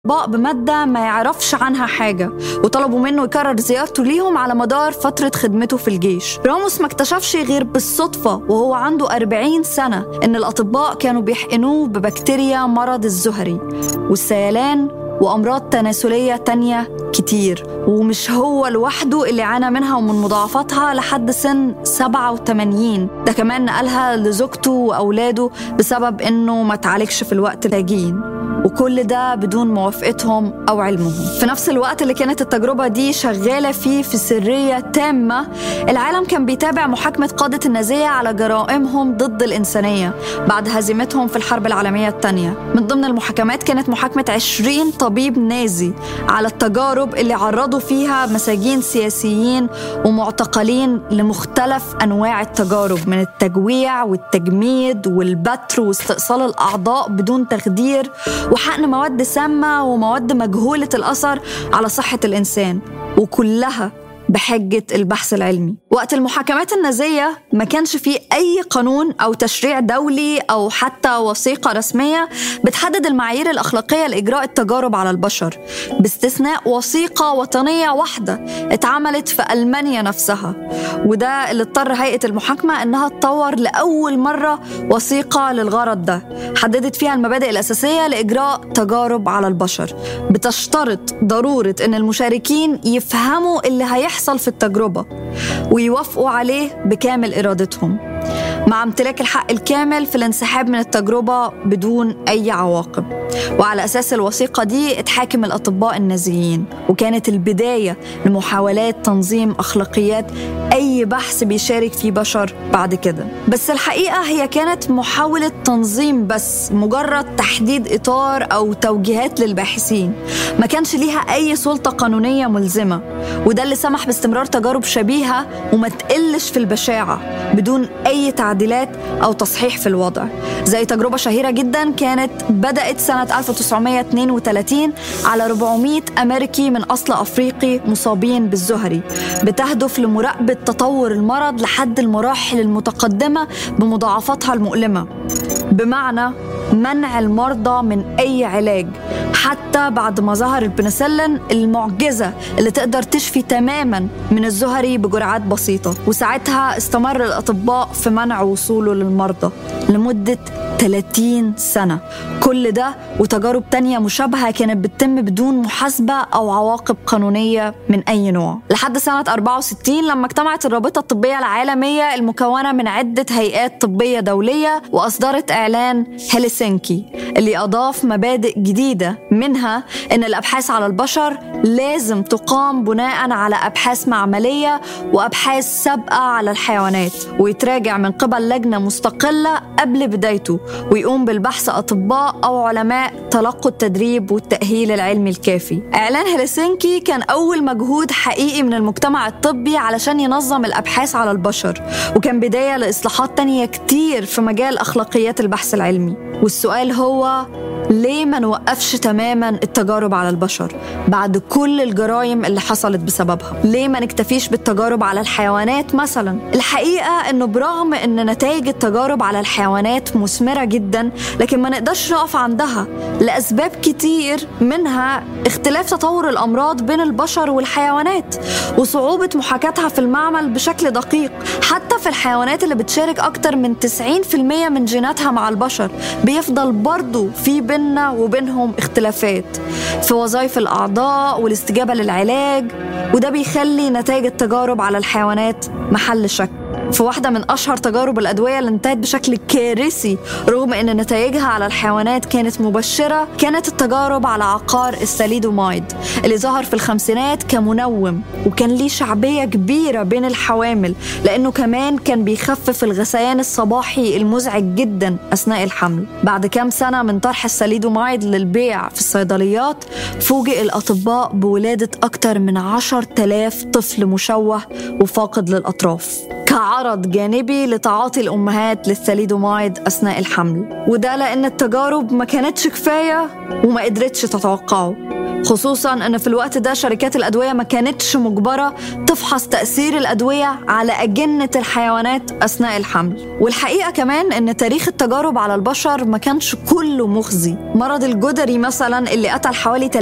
اطباق بماده ما يعرفش عنها حاجه وطلبوا منه يكرر زيارته ليهم على مدار فتره خدمته في الجيش راموس ما اكتشفش غير بالصدفه وهو عنده 40 سنه ان الاطباء كانوا بيحقنوه ببكتيريا مرض الزهري والسيلان وأمراض تناسلية تانية كتير ومش هو لوحده اللي عانى منها ومن مضاعفاتها لحد سن 87 ده كمان نقلها لزوجته وأولاده بسبب إنه ما تعالجش في الوقت اللاجئين وكل ده بدون موافقتهم أو علمهم في نفس الوقت اللي كانت التجربة دي شغالة فيه في سرية تامة العالم كان بيتابع محاكمة قادة النازية على جرائمهم ضد الإنسانية بعد هزيمتهم في الحرب العالمية الثانية من ضمن المحاكمات كانت محاكمة 20 طبيب نازي على التجارب اللي عرضوا فيها مساجين سياسيين ومعتقلين لمختلف أنواع التجارب من التجويع والتجميد والبتر واستئصال الأعضاء بدون تخدير وحقن مواد سامة ومواد مجهولة الأثر على صحة الإنسان وكلها بحجة البحث العلمي وقت المحاكمات النازية ما كانش فيه أي قانون أو تشريع دولي أو حتى وثيقة رسمية بتحدد المعايير الأخلاقية لإجراء التجارب على البشر باستثناء وثيقة وطنية واحدة اتعملت في ألمانيا نفسها وده اللي اضطر هيئة المحاكمة إنها تطور لأول مرة وثيقة للغرض ده حددت فيها المبادئ الأساسية لإجراء تجارب على البشر بتشترط ضرورة إن المشاركين يفهموا اللي هيحصل في التجربة ويوافقوا عليه بكامل إرادتهم مع امتلاك الحق الكامل في الانسحاب من التجربة بدون أي عواقب وعلى أساس الوثيقة دي اتحاكم الأطباء النازيين وكانت البداية لمحاولات تنظيم أخلاقيات أي بحث بيشارك فيه بشر بعد كده بس الحقيقة هي كانت محاولة تنظيم بس مجرد تحديد إطار أو توجيهات للباحثين ما كانش ليها أي سلطة قانونية ملزمة وده اللي سمح باستمرار تجارب شبيهة وما تقلش في البشاعة بدون أي تعديلات أو تصحيح في الوضع زي تجربة شهيرة جدا كانت بدأت سنة 1932 على 400 أمريكي من أصل أفريقي مصابين بالزهري بتهدف لمراقبة تطور المرض لحد المراحل المتقدمة بمضاعفاتها المؤلمة بمعنى منع المرضى من أي علاج حتى بعد ما ظهر البنسلين المعجزة اللي تقدر تشفي تماما من الزهري بجرعات بسيطة وساعتها استمر الأطباء في منع وصوله للمرضى لمدة 30 سنة كل ده وتجارب تانية مشابهة كانت بتتم بدون محاسبة أو عواقب قانونية من أي نوع لحد سنة 64 لما اجتمعت الرابطة الطبية العالمية المكونة من عدة هيئات طبية دولية وأصدرت إعلان هلسنكي اللي أضاف مبادئ جديدة منها أن الأبحاث على البشر لازم تقام بناء على أبحاث معملية وأبحاث سابقة على الحيوانات ويتراجع من قبل لجنة مستقلة قبل بدايته ويقوم بالبحث أطباء أو علماء تلقوا التدريب والتأهيل العلمي الكافي إعلان هلسنكي كان أول مجهود حقيقي من المجتمع الطبي علشان ينظم الأبحاث على البشر وكان بداية لإصلاحات تانية كتير في مجال أخلاقيات البحث العلمي والسؤال هو ليه ما نوقفش تماما التجارب على البشر بعد كل الجرائم اللي حصلت بسببها ليه ما نكتفيش بالتجارب على الحيوانات مثلا الحقيقة انه برغم ان نتائج التجارب على الحيوانات مثمرة جدا لكن ما نقدرش نقف عندها لأسباب كتير منها اختلاف تطور الأمراض بين البشر والحيوانات وصعوبة محاكاتها في المعمل بشكل دقيق حتى في الحيوانات اللي بتشارك أكتر من 90% من جيناتها مع البشر بيفضل برضو في بيننا وبينهم اختلافات في وظائف الأعضاء والاستجابة للعلاج وده بيخلي نتائج التجارب على الحيوانات محل شك في واحدة من أشهر تجارب الأدوية اللي انتهت بشكل كارثي رغم أن نتائجها على الحيوانات كانت مبشرة كانت التجارب على عقار الساليدومايد اللي ظهر في الخمسينات كمنوم وكان ليه شعبية كبيرة بين الحوامل لأنه كمان كان بيخفف الغثيان الصباحي المزعج جدا أثناء الحمل بعد كام سنة من طرح الساليدومايد للبيع في الصيدليات فوجئ الأطباء بولادة أكتر من عشر تلاف طفل مشوه وفاقد للأطراف كعرض جانبي لتعاطي الأمهات للثاليدومايد أثناء الحمل وده لأن التجارب ما كانتش كفاية وما قدرتش تتوقعه خصوصا ان في الوقت ده شركات الادويه ما كانتش مجبره تفحص تاثير الادويه على اجنه الحيوانات اثناء الحمل والحقيقه كمان ان تاريخ التجارب على البشر ما كانش كله مخزي مرض الجدري مثلا اللي قتل حوالي